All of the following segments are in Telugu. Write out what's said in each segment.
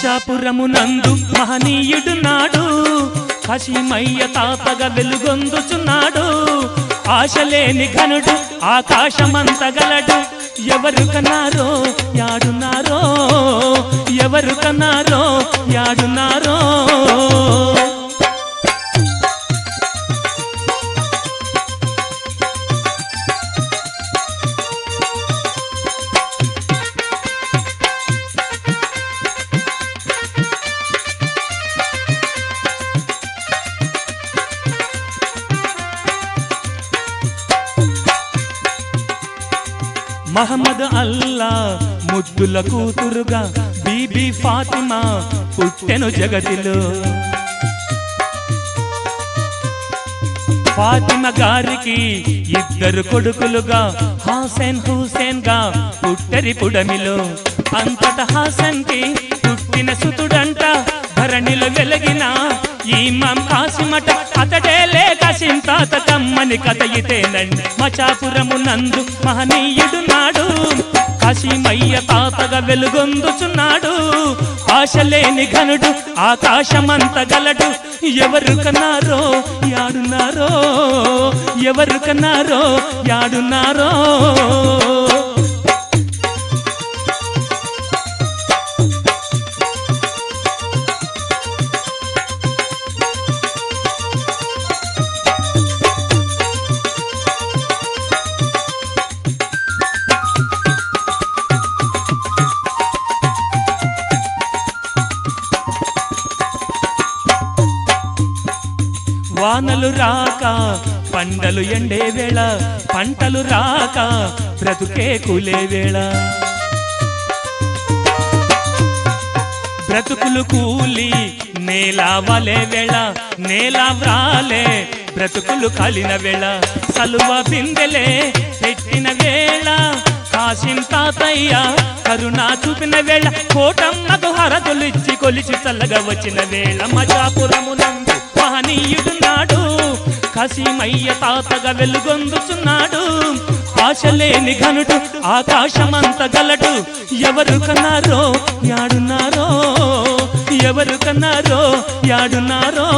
మచాపురము నందు మహనీయుడు నాడు కసిమయ్య తాతగా వెలుగొందుచున్నాడు ఆశలేని ఘనుడు ఆకాశమంత గలడు ఎవరు కన్నారో యాడున్నారో ఎవరు కన్నారో యాడున్నారో మహమ్మద్ అల్లా ముద్దుల కూతురుగా బీబీ ఫాతిమా పుట్టెను జగతిలో ఫాతిమ గారికి ఇద్దరు కొడుకులుగా హాసన్ హుసేన్ గా పుట్టరి పుడమిలో అంతట హాసన్ కి పుట్టిన సుతుడంట ధరణిలో వెలిగిన ఈ మం కాసిమట అతడే లేక సింతాత కమ్మని కథ ఇతేనండి మచాపురము నందు మహనీయుడు నాడు కాశీమయ్య తాతగా వెలుగొందుచున్నాడు ఆశలేని ఘనుడు ఆకాశమంత గలడు ఎవరు కన్నారో యాడున్నారో ఎవరు కన్నారో యాడున్నారో వానలు రాక పంటలు ఎండే వేళ పంటలు రాక బ్రతుకే కూలే వేళ బ్రతుకులు కూలి నేల వలే వేళ నేల వ్రాలే బ్రతుకులు కలిన వేళ సలువ బిందెలే పెట్టిన వేళ కాసిన తాతయ్య కరుణా చూపిన వేళ కోటమ్మకు హరతులు ఇచ్చి కొలిచి చల్లగా వచ్చిన వేళ మజాపురము నందు మహనీయుడు నాడు కసిమయ్య తాతగా వెలుగొందుచున్నాడు ఆశలేని ఘనుడు ఆకాశమంత గలడు ఎవరు కన్నారో యాడున్నారో ఎవరు కన్నారో యాడున్నారో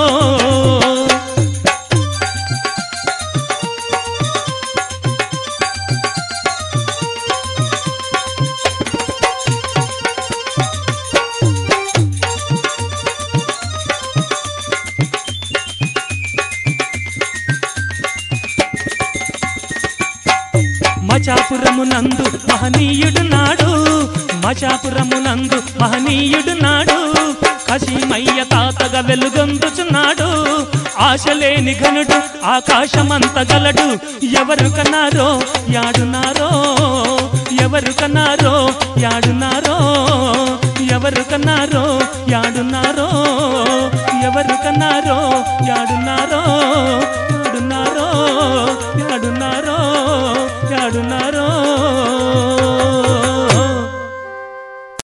మచాపురము నందు మహనీయుడు నాడు మచాపురము నందు మహనీయుడు నాడు కసిమయ్య తాతగా వెలుగొందుచున్నాడు ఆశలేని ఘనుడు ఆకాశమంత గలడు ఎవరు కన్నారో యాడున్నారో ఎవరు కన్నారో యాడున్నారో ఎవరు కన్నారో